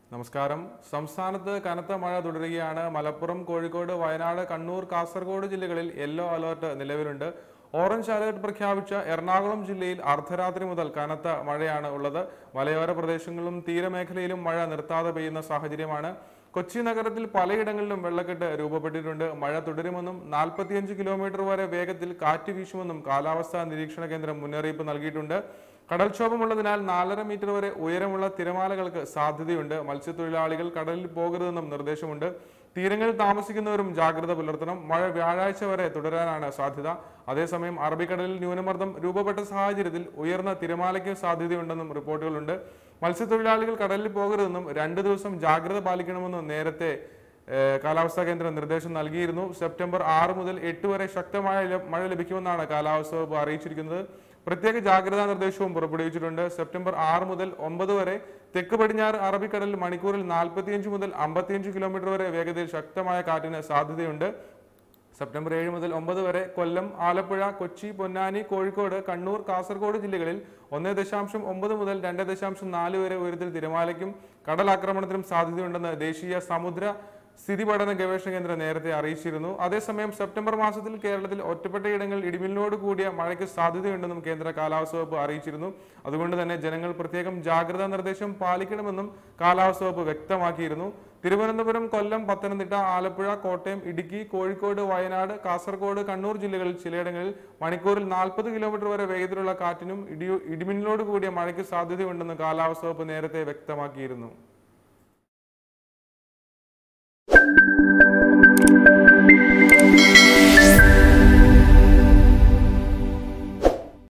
നമസ്കാരം സംസ്ഥാനത്ത് കനത്ത മഴ തുടരുകയാണ് മലപ്പുറം കോഴിക്കോട് വയനാട് കണ്ണൂർ കാസർഗോഡ് ജില്ലകളിൽ യെല്ലോ അലർട്ട് നിലവിലുണ്ട് ഓറഞ്ച് അലർട്ട് പ്രഖ്യാപിച്ച എറണാകുളം ജില്ലയിൽ അർദ്ധരാത്രി മുതൽ കനത്ത മഴയാണ് ഉള്ളത് മലയോര പ്രദേശങ്ങളിലും തീരമേഖലയിലും മഴ നിർത്താതെ പെയ്യുന്ന സാഹചര്യമാണ് കൊച്ചി നഗരത്തിൽ പലയിടങ്ങളിലും വെള്ളക്കെട്ട് രൂപപ്പെട്ടിട്ടുണ്ട് മഴ തുടരുമെന്നും നാൽപ്പത്തിയഞ്ച് കിലോമീറ്റർ വരെ വേഗത്തിൽ കാറ്റ് വീശുമെന്നും കാലാവസ്ഥാ നിരീക്ഷണ കേന്ദ്രം മുന്നറിയിപ്പ് നൽകിയിട്ടുണ്ട് കടൽക്ഷോഭമുള്ളതിനാൽ നാലര മീറ്റർ വരെ ഉയരമുള്ള തിരമാലകൾക്ക് സാധ്യതയുണ്ട് മത്സ്യത്തൊഴിലാളികൾ കടലിൽ പോകരുതെന്നും നിർദ്ദേശമുണ്ട് തീരങ്ങളിൽ താമസിക്കുന്നവരും ജാഗ്രത പുലർത്തണം മഴ വ്യാഴാഴ്ച വരെ തുടരാനാണ് സാധ്യത അതേസമയം അറബിക്കടലിൽ ന്യൂനമർദ്ദം രൂപപ്പെട്ട സാഹചര്യത്തിൽ ഉയർന്ന തിരമാലയ്ക്ക് സാധ്യതയുണ്ടെന്നും റിപ്പോർട്ടുകളുണ്ട് മത്സ്യത്തൊഴിലാളികൾ കടലിൽ പോകരുതെന്നും രണ്ടു ദിവസം ജാഗ്രത പാലിക്കണമെന്നും നേരത്തെ ഏഹ്, കാലാവസ്ഥാ കേന്ദ്രം നിർദ്ദേശം നൽകിയിരുന്നു സെപ്റ്റംബർ ആറ് മുതൽ എട്ട് വരെ ശക്തമായ ല- മഴ ലഭിക്കുമെന്നാണ് കാലാവസ്ഥാ വകുപ്പ് അറിയിച്ചിരിക്കുന്നത് പ്രത്യേക ജാഗ്രതാ നിർദ്ദേശവും പുറപ്പെടുവിച്ചിട്ടുണ്ട് സെപ്റ്റംബർ ആറ് മുതൽ ഒമ്പത് വരെ തെക്ക് പടിഞ്ഞാറ് അറബിക്കടലിൽ മണിക്കൂറിൽ നാൽപ്പത്തിയഞ്ച് മുതൽ അമ്പത്തിയഞ്ച് കിലോമീറ്റർ വരെ വേഗതയിൽ ശക്തമായ കാറ്റിന് സാധ്യതയുണ്ട് സെപ്റ്റംബർ ഏഴ് മുതൽ ഒമ്പത് വരെ കൊല്ലം ആലപ്പുഴ കൊച്ചി പൊന്നാനി കോഴിക്കോട് കണ്ണൂർ കാസർഗോഡ് ജില്ലകളിൽ ഒന്ന് ദശാംശം ഒമ്പത് മുതൽ രണ്ട് ദശാംശം നാല് വരെ ഉയരത്തിൽ തിരമാലയ്ക്കും കടലാക്രമണത്തിനും സാധ്യതയുണ്ടെന്ന് ദേശീയ സമുദ്ര സ്ഥിതി പഠന ഗവേഷണ കേന്ദ്രം നേരത്തെ അറിയിച്ചിരുന്നു അതേസമയം സെപ്റ്റംബർ മാസത്തിൽ കേരളത്തിൽ ഒറ്റപ്പെട്ടയിടങ്ങളിൽ ഇടിമിന്നലോട് കൂടിയ മഴയ്ക്ക് സാധ്യതയുണ്ടെന്നും കേന്ദ്ര കാലാവസ്ഥാ വകുപ്പ് അറിയിച്ചിരുന്നു അതുകൊണ്ട് തന്നെ ജനങ്ങൾ പ്രത്യേകം ജാഗ്രതാ നിർദ്ദേശം പാലിക്കണമെന്നും കാലാവസ്ഥാ വകുപ്പ് വ്യക്തമാക്കിയിരുന്നു തിരുവനന്തപുരം കൊല്ലം പത്തനംതിട്ട ആലപ്പുഴ കോട്ടയം ഇടുക്കി കോഴിക്കോട് വയനാട് കാസർഗോഡ് കണ്ണൂർ ജില്ലകളിൽ ചിലയിടങ്ങളിൽ മണിക്കൂറിൽ നാൽപ്പത് കിലോമീറ്റർ വരെ വേഗത്തിലുള്ള കാറ്റിനും ഇടി ഇടിമിന്നലോട് കൂടിയ മഴയ്ക്ക് സാധ്യതയുണ്ടെന്ന് കാലാവസ്ഥാ വകുപ്പ് നേരത്തെ വ്യക്തമാക്കിയിരുന്നു